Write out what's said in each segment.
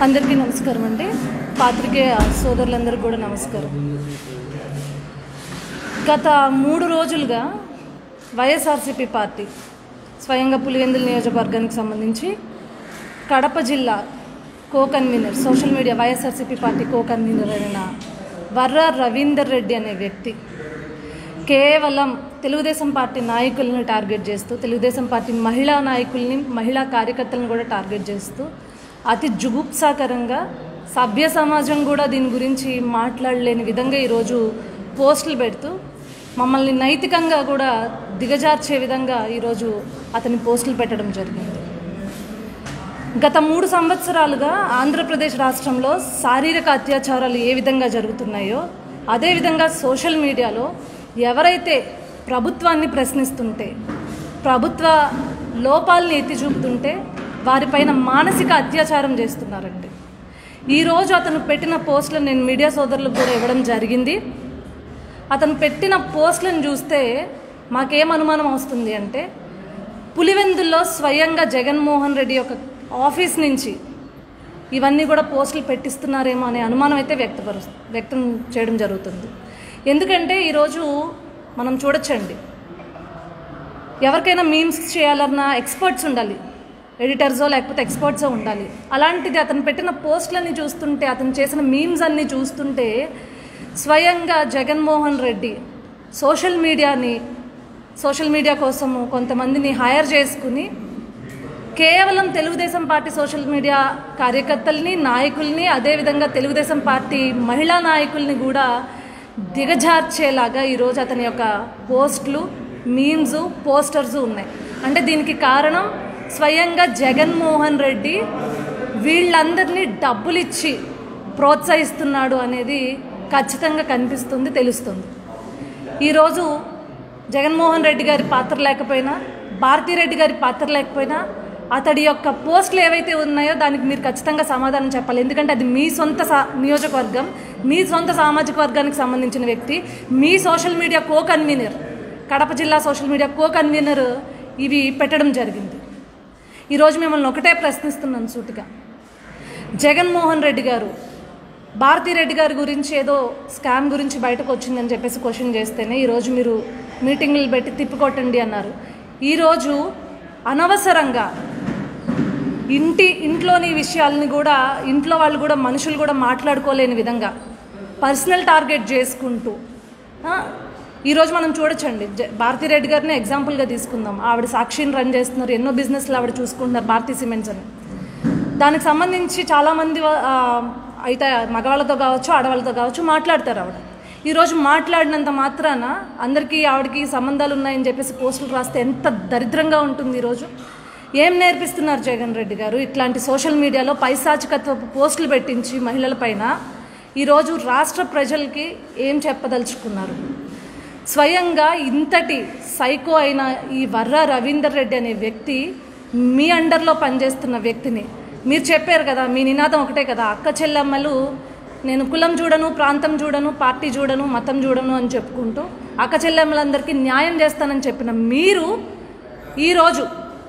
అందరికీ నమస్కారం అండి పాత్రికేయ సోదరులందరికీ కూడా నమస్కారం గత మూడు రోజులుగా వైఎస్ఆర్సీపీ పార్టీ స్వయంగా పులివెందుల నియోజకవర్గానికి సంబంధించి కడప జిల్లా co convener social media YSRCP party co convener అయిన వర్రా రవీందర్ రెడ్డి అనే వ్యక్తి కేవలం తెలుగుదేశం పార్టీ నాయకులను టార్గెట్ చేస్తూ తెలుగుదేశం పార్టీ మహిళా నాయకుల్ని మహిళా కార్యకర్తలను కూడా టార్గెట్ చేస్తూ అతి జుగుప్సాకరంగా సభ్య సమాజం కూడా దీని గురించి మాట్లాడలేని విధంగా ఈరోజు పోస్టులు పెడుతూ మమ్మల్ని నైతికంగా కూడా దిగజార్చే విధంగా ఈరోజు అతని పోస్టులు పెట్టడం జరిగింది గత మూడు సంవత్సరాలుగా ఆంధ్రప్రదేశ్ రాష్ట్రంలో శారీరక అత్యాచారాలు ఏ విధంగా జరుగుతున్నాయో అదేవిధంగా సోషల్ మీడియాలో ఎవరైతే ప్రభుత్వాన్ని ప్రశ్నిస్తుంటే ప్రభుత్వ లోపాలని ఎత్తి చూపుతుంటే వారిపైన మానసిక అత్యాచారం చేస్తున్నారండి ఈరోజు అతను పెట్టిన పోస్టులను నేను మీడియా సోదరులకు కూడా ఇవ్వడం జరిగింది అతను పెట్టిన పోస్టులను చూస్తే మాకేం అనుమానం వస్తుంది అంటే పులివెందుల్లో స్వయంగా జగన్మోహన్ రెడ్డి యొక్క ఆఫీస్ నుంచి ఇవన్నీ కూడా పోస్టులు పెట్టిస్తున్నారేమో అనే అనుమానం అయితే వ్యక్తపరు వ్యక్తం చేయడం జరుగుతుంది ఎందుకంటే ఈరోజు మనం చూడొచ్చండి ఎవరికైనా మీమ్స్ చేయాలన్నా ఎక్స్పర్ట్స్ ఉండాలి ఎడిటర్సో లేకపోతే ఎక్స్పర్ట్సో ఉండాలి అలాంటిది అతను పెట్టిన పోస్టులన్నీ చూస్తుంటే అతను చేసిన మీమ్స్ అన్నీ చూస్తుంటే స్వయంగా జగన్మోహన్ రెడ్డి సోషల్ మీడియాని సోషల్ మీడియా కోసము కొంతమందిని హైర్ చేసుకుని కేవలం తెలుగుదేశం పార్టీ సోషల్ మీడియా కార్యకర్తల్ని నాయకుల్ని అదేవిధంగా తెలుగుదేశం పార్టీ మహిళా నాయకుల్ని కూడా దిగజార్చేలాగా ఈరోజు అతని యొక్క పోస్టులు మీమ్స్ పోస్టర్స్ ఉన్నాయి అంటే దీనికి కారణం స్వయంగా జగన్మోహన్ రెడ్డి వీళ్ళందరినీ డబ్బులు ఇచ్చి ప్రోత్సహిస్తున్నాడు అనేది ఖచ్చితంగా కనిపిస్తుంది తెలుస్తుంది ఈరోజు జగన్మోహన్ రెడ్డి గారి పాత్ర లేకపోయినా భారతీరెడ్డి గారి పాత్ర లేకపోయినా అతడి యొక్క పోస్టులు ఏవైతే ఉన్నాయో దానికి మీరు ఖచ్చితంగా సమాధానం చెప్పాలి ఎందుకంటే అది మీ సొంత సా నియోజకవర్గం మీ సొంత సామాజిక వర్గానికి సంబంధించిన వ్యక్తి మీ social media co convener Kadapa జిల్లా సోషల్ మీడియా కో కన్వీనర్ ఇవి పెట్టడం జరిగింది ఈరోజు మిమ్మల్ని ఒకటే ప్రశ్నిస్తున్నాను సూటిగా జగన్మోహన్ రెడ్డి గారు భారతీరెడ్డి గారి గురించి ఏదో స్కామ్ గురించి బయటకు వచ్చిందని చెప్పేసి క్వశ్చన్ చేస్తేనే ఈరోజు మీరు మీటింగ్లు పెట్టి తిప్పికొట్టండి అన్నారు ఈరోజు అనవసరంగా ఇంటి ఇంట్లోని విషయాలని కూడా ఇంట్లో వాళ్ళు కూడా మనుషులు కూడా మాట్లాడుకోలేని విధంగా పర్సనల్ టార్గెట్ చేసుకుంటూ ఆ, ఈరోజు మనం చూడొచ్చండి జ భారతీరెడ్డి గారిని ఎగ్జాంపుల్గా తీసుకుందాం ఆవిడ సాక్షిని రన్ చేస్తున్నారు ఎన్నో బిజినెస్లు ఆవిడ చూసుకుంటున్నారు భారతీ సిమెంట్స్ అని దానికి సంబంధించి చాలామంది ఆ, అయితే మగవాళ్ళతో కావచ్చు ఆడవాళ్ళతో కావచ్చు మాట్లాడతారు ఆవిడ ఈరోజు మాట్లాడినంత మాత్రాన అందరికీ ఆవిడకి సంబంధాలు ఉన్నాయని చెప్పేసి పోస్టులు రాస్తే ఎంత దరిద్రంగా ఉంటుంది ఈరోజు ఏం నేర్పిస్తున్నారు జగన్ రెడ్డి గారు ఇట్లాంటి సోషల్ మీడియాలో పైశాచికత్వ పోస్టులు పెట్టించి మహిళల పైన ఈరోజు రాష్ట్ర ప్రజలకి ఏం చెప్పదలుచుకున్నారు స్వయంగా ఇంతటి సైకో అయిన ఈ వర్ర రవీందర్ రెడ్డి అనే వ్యక్తి మీ అండర్లో పనిచేస్తున్న వ్యక్తిని మీరు చెప్పారు కదా మీ నినాదం ఒకటే కదా అక్క చెల్లెమ్మలు నేను కులం చూడను ప్రాంతం చూడను పార్టీ చూడను మతం చూడను అని చెప్పుకుంటూ అక్క చెల్లెమ్మలందరికీ న్యాయం చేస్తానని చెప్పిన మీరు ఈరోజు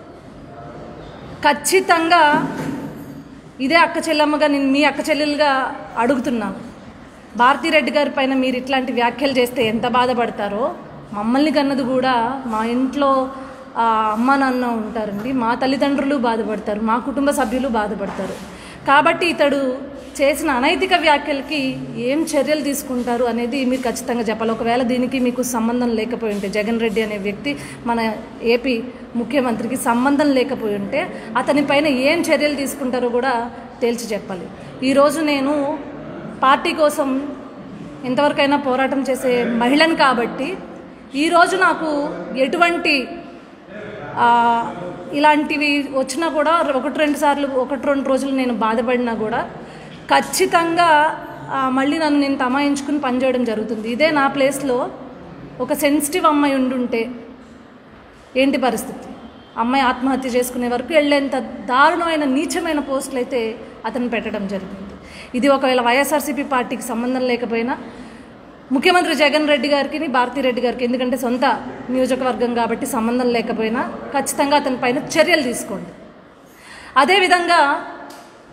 ఖచ్చితంగా ఇదే అక్క చెల్లెమ్మగా నేను మీ అక్క చెల్లెలుగా అడుగుతున్నాను భారతీరెడ్డి గారి పైన మీరు ఇట్లాంటి వ్యాఖ్యలు చేస్తే ఎంత బాధపడతారో మమ్మల్ని కన్నది కూడా మా ఇంట్లో ఆ, అమ్మ నాన్న ఉంటారండి మా తల్లిదండ్రులు బాధపడతారు మా కుటుంబ సభ్యులు బాధపడతారు కాబట్టి ఇతడు చేసిన అనైతిక వ్యాఖ్యలకి ఏం చర్యలు తీసుకుంటారు అనేది మీరు ఖచ్చితంగా చెప్పాలి ఒకవేళ దీనికి మీకు సంబంధం లేకపోయి ఉంటే జగన్ రెడ్డి అనే వ్యక్తి మన ఏపీ ముఖ్యమంత్రికి సంబంధం లేకపోయి ఉంటే అతని పైన ఏం చర్యలు తీసుకుంటారో కూడా తేల్చి చెప్పాలి ఈరోజు నేను పార్టీ కోసం ఎంతవరకైనా పోరాటం చేసే మహిళను కాబట్టి ఈరోజు నాకు ఎటువంటి ఆ, ఇలాంటివి వచ్చినా కూడా ఒకటి రెండు సార్లు ఒకటి రెండు రోజులు నేను బాధపడినా కూడా ఖచ్చితంగా ఆ, మళ్ళీ నన్ను నేను తమాయించుకుని పనిచేయడం జరుగుతుంది ఇదే నా ప్లేస్లో ఒక సెన్సిటివ్ అమ్మాయి ఉండుంటే ఏంటి పరిస్థితి అమ్మాయి ఆత్మహత్య చేసుకునే వరకు వెళ్ళేంత దారుణమైన నీచమైన పోస్టులు అయితే అతను పెట్టడం జరిగింది ఇది ఒకవేళ వైఎస్ఆర్సీపీ పార్టీకి సంబంధం లేకపోయినా ముఖ్యమంత్రి జగన్ రెడ్డి గారికి భారతిరెడ్డి గారికి ఎందుకంటే సొంత నియోజకవర్గం కాబట్టి సంబంధం లేకపోయినా ఖచ్చితంగా అతని పైన చర్యలు తీసుకోండి అదేవిధంగా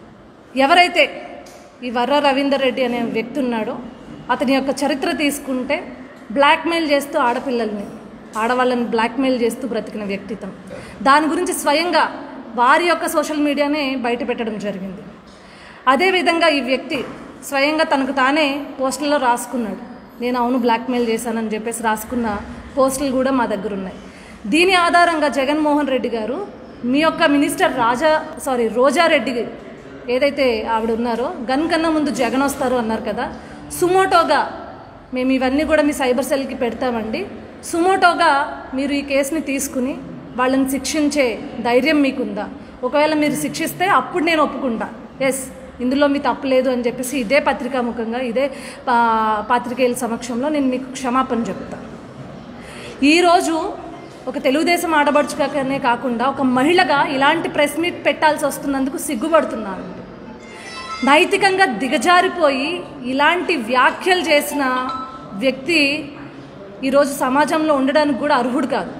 ఎవరైతే ఈ వర్ర రవీందర్ రెడ్డి అనే వ్యక్తి ఉన్నాడో అతని యొక్క చరిత్ర తీసుకుంటే బ్లాక్మెయిల్ చేస్తూ ఆడపిల్లల్ని ఆడవాళ్ళని బ్లాక్మెయిల్ చేస్తూ బ్రతికిన వ్యక్తిత్వం దాని గురించి స్వయంగా వారి యొక్క సోషల్ మీడియానే బయట పెట్టడం జరిగింది అదేవిధంగా ఈ వ్యక్తి స్వయంగా తనకు తానే పోస్టుల్లో రాసుకున్నాడు నేను అవును బ్లాక్మెయిల్ చేశానని చెప్పేసి రాసుకున్న పోస్టులు కూడా మా దగ్గర ఉన్నాయి దీని ఆధారంగా జగన్మోహన్ రెడ్డి గారు మీ యొక్క మినిస్టర్ రాజా సారీ రోజారెడ్డి ఏదైతే ఆవిడ ఉన్నారో గన్ కన్నా ముందు జగన్ వస్తారు అన్నారు కదా సుమోటోగా మేము ఇవన్నీ కూడా మీ సైబర్ సెల్కి పెడతామండి సుమోటోగా మీరు ఈ కేసుని తీసుకుని వాళ్ళని శిక్షించే ధైర్యం మీకుందా ఒకవేళ మీరు శిక్షిస్తే అప్పుడు నేను ఒప్పుకుంటా ఎస్ ఇందులో మీ తప్పులేదు అని చెప్పేసి ఇదే పత్రికాముఖంగా ఇదే పా- పాత్రికేయుల సమక్షంలో నేను మీకు క్షమాపణ చెప్తాను ఈరోజు ఒక తెలుగుదేశం ఆడబడుచుకనే కాకుండా ఒక మహిళగా ఇలాంటి ప్రెస్ మీట్ పెట్టాల్సి వస్తున్నందుకు సిగ్గుపడుతున్నాను నైతికంగా దిగజారిపోయి ఇలాంటి వ్యాఖ్యలు చేసిన వ్యక్తి ఈరోజు సమాజంలో ఉండడానికి కూడా అర్హుడు కాదు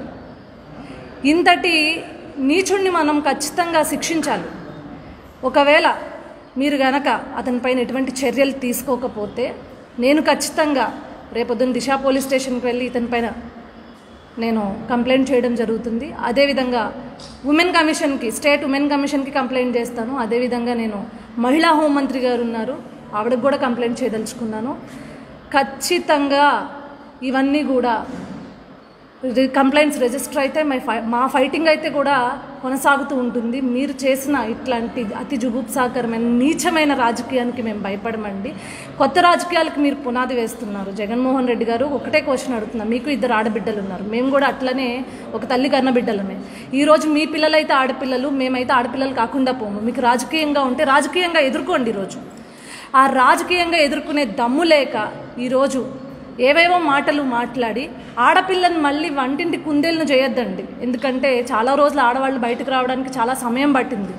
ఇంతటి నీచుణ్ణి మనం ఖచ్చితంగా శిక్షించాలి ఒకవేళ మీరు గనక అతనిపైన ఎటువంటి చర్యలు తీసుకోకపోతే నేను ఖచ్చితంగా రేపొద్దున దిశా పోలీస్ స్టేషన్కి వెళ్ళి ఇతనిపైన నేను కంప్లైంట్ చేయడం జరుగుతుంది అదేవిధంగా ఉమెన్ కమిషన్కి స్టేట్ ఉమెన్ కమిషన్కి కంప్లైంట్ చేస్తాను అదేవిధంగా నేను మహిళా హోంమంత్రి గారు ఉన్నారు ఆవిడకు కూడా కంప్లైంట్ చేయదలుచుకున్నాను ఖచ్చితంగా ఇవన్నీ కూడా రి- కంప్లైంట్స్ రిజిస్టర్ అయితే మై ఫై మా ఫైటింగ్ అయితే కూడా కొనసాగుతూ ఉంటుంది మీరు చేసిన ఇట్లాంటి అతి జుగుప్సాకరమైన నీచమైన రాజకీయానికి మేము భయపడమండి కొత్త రాజకీయాలకు మీరు పునాది వేస్తున్నారు జగన్మోహన్ రెడ్డి గారు ఒకటే క్వశ్చన్ అడుగుతున్నా మీకు ఇద్దరు ఆడబిడ్డలు ఉన్నారు మేము కూడా అట్లనే ఒక తల్లి కన్న బిడ్డలమే ఈరోజు మీ పిల్లలైతే ఆడపిల్లలు మేమైతే ఆడపిల్లలు కాకుండా పోము మీకు రాజకీయంగా ఉంటే రాజకీయంగా ఎదుర్కోండి ఈరోజు ఆ రాజకీయంగా ఎదుర్కొనే దమ్ము లేక ఈరోజు ఏవేవో మాటలు మాట్లాడి ఆడపిల్లని మళ్ళీ వంటింటి కుందేలను చేయొద్దండి ఎందుకంటే చాలా రోజులు ఆడవాళ్ళు బయటకు రావడానికి చాలా సమయం పట్టింది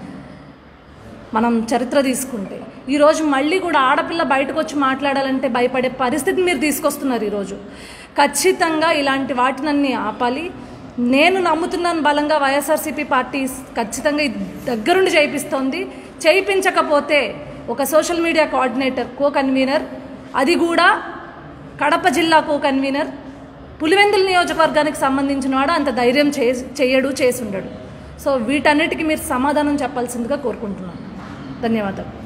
మనం చరిత్ర తీసుకుంటే ఈరోజు మళ్ళీ కూడా ఆడపిల్ల బయటకు వచ్చి మాట్లాడాలంటే భయపడే పరిస్థితి మీరు తీసుకొస్తున్నారు ఈరోజు ఖచ్చితంగా ఇలాంటి వాటినన్నీ ఆపాలి నేను నమ్ముతున్నాను బలంగా వైఎస్ఆర్సీపీ పార్టీ ఖచ్చితంగా ఇది దగ్గరుండి చేయిస్తోంది చేయించకపోతే ఒక social media coordinator co convener అది కూడా కడప జిల్లా కో కన్వీనర్ పులివెందుల నియోజకవర్గానికి సంబంధించిన వాడు అంత ధైర్యం చే చేయడు చేసుండడు సో వీటన్నిటికీ మీరు సమాధానం చెప్పాల్సిందిగా కోరుకుంటున్నాను ధన్యవాదాలు